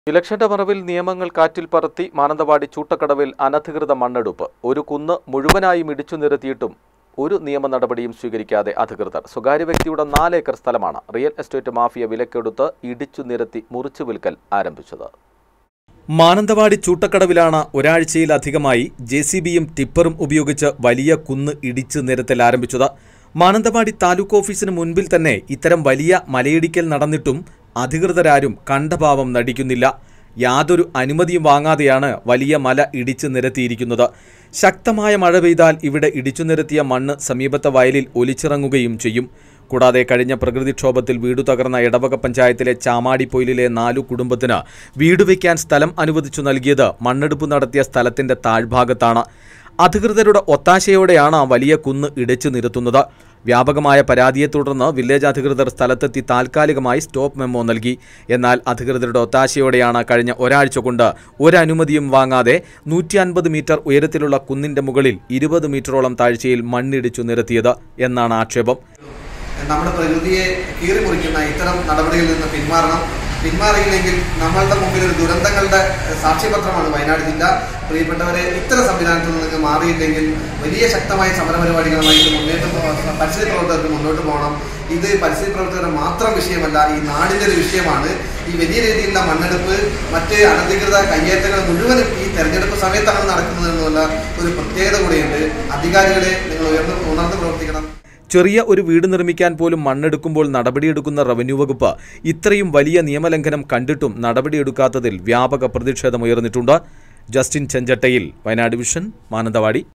ഇലക്ഷന്റെ മറവിൽ നിയമങ്ങൾ കാറ്റിൽ പറത്തി മാനന്തവാടി ചൂട്ടക്കടവിൽ അനധികൃത മണ്ണെടുപ്പ് ഒരു കുന്ന് മുഴുവനായും ഇടിച്ചു നിരത്തിയിട്ടും ഒരു നിയമ നടപടിയും സ്വീകരിക്കാതെ അധികൃതർ സ്വകാര്യ വ്യക്തിയുടെ നാലേക്കർ സ്ഥലമാണ് റിയൽ എസ്റ്റേറ്റ് മാഫിയ വിലക്കെടുത്ത് ഇടിച്ചു നിരത്തി മുറിച്ചു വിൽക്കൽ ആരംഭിച്ചത് മാനന്തവാടി ചൂട്ടക്കടവിലാണ് ഒരാഴ്ചയിലധികമായി ജെ സി ബിയും ടിപ്പറും ഉപയോഗിച്ച് വലിയ കുന്ന് ഇടിച്ചു നിരത്തൽ ആരംഭിച്ചത് മാനന്തവാടി താലൂക്ക് ഓഫീസിന് മുൻപിൽ തന്നെ ഇത്തരം വലിയ മലയിടിക്കൽ നടന്നിട്ടും അധികൃതരാരും കണ്ടഭാവം നടിക്കുന്നില്ല യാതൊരു അനുമതിയും വാങ്ങാതെയാണ് വലിയ മല ഇടിച്ചു നിരത്തിയിരിക്കുന്നത് ശക്തമായ മഴ പെയ്താൽ ഇവിടെ ഇടിച്ചു നിരത്തിയ മണ്ണ് സമീപത്തെ വയലിൽ ഒലിച്ചിറങ്ങുകയും ചെയ്യും കൂടാതെ കഴിഞ്ഞ പ്രകൃതിക്ഷോഭത്തിൽ വീടു തകർന്ന ഇടവക പഞ്ചായത്തിലെ ചാമാടിപ്പൊയിലിലെ നാലു കുടുംബത്തിന് വീട് വയ്ക്കാൻ സ്ഥലം അനുവദിച്ചു നൽകിയത് മണ്ണെടുപ്പ് നടത്തിയ സ്ഥലത്തിന്റെ താഴ്ഭാഗത്താണ് അധികൃതരുടെ ഒത്താശയോടെയാണ് വലിയ കുന്ന് ഇടിച്ചു നിരത്തുന്നത് വ്യാപകമായ പരാതിയെ തുടർന്ന് വില്ലേജ് അധികൃതർ സ്ഥലത്തെത്തി താൽക്കാലികമായി സ്റ്റോപ്പ് മെമ്മോ നൽകി എന്നാൽ അധികൃതരുടെ ഒത്താശയോടെയാണ് കഴിഞ്ഞ ഒരാഴ്ച കൊണ്ട് ഒരനുമതിയും വാങ്ങാതെ നൂറ്റി അൻപത് മീറ്റർ ഉയരത്തിലുള്ള കുന്നിന്റെ മുകളിൽ ഇരുപത് മീറ്ററോളം താഴ്ചയിൽ മണ്ണിടിച്ചു നിരത്തിയത് എന്നാണ് ആക്ഷേപം നമ്മുടെ പ്രകൃതിയെ കീറിമുറിക്കുന്ന ഇത്തരം നടപടികളിൽ നിന്ന് പിന്മാറണം പിന്മാറിയില്ലെങ്കിൽ നമ്മളുടെ മുമ്പിൽ ഒരു ദുരന്തങ്ങളുടെ സാക്ഷ്യപത്രമാണ് വയനാട് ജില്ല പ്രിയപ്പെട്ടവരെ ഇത്തരം സംവിധാനത്തിൽ നിന്ന് മാറിയില്ലെങ്കിൽ വലിയ ശക്തമായ സമരപരിപാടികളുമായിട്ട് മുന്നോട്ട് പോ- പരിസ്ഥിതി പ്രവർത്തകർക്ക് മുന്നോട്ട് പോകണം ഇത് പരിസ്ഥിതി പ്രവർത്തകരുടെ മാത്രം വിഷയമല്ല ഈ നാടിൻ്റെ ഒരു വിഷയമാണ് ഈ വലിയ രീതിയിലുള്ള മണ്ണെടുപ്പ് മറ്റ് അനധികൃത കയ്യേറ്റങ്ങൾ മുഴുവനും ഈ തെരഞ്ഞെടുപ്പ് സമയത്താണ് നടക്കുന്നത് എന്നുള്ള ഒരു പ്രത്യേകത കൂടിയുണ്ട് അധികാരികളെ നിങ്ങൾ ഉയർന്ന് ഉണർന്ന് പ്രവർത്തിക്കണം ചെറിയ ഒരു വീട് നിർമ്മിക്കാൻ പോലും മണ്ണെടുക്കുമ്പോൾ നടപടിയെടുക്കുന്ന റവന്യൂ വകുപ്പ് ഇത്രയും വലിയ നിയമലംഘനം കണ്ടിട്ടും നടപടിയെടുക്കാത്തതിൽ വ്യാപക പ്രതിഷേധമുയർന്നിട്ടുണ്ട് ജസ്റ്റിൻ ചെഞ്ചട്ടയിൽ വയനാട് വിഷൻ മാനന്തവാടി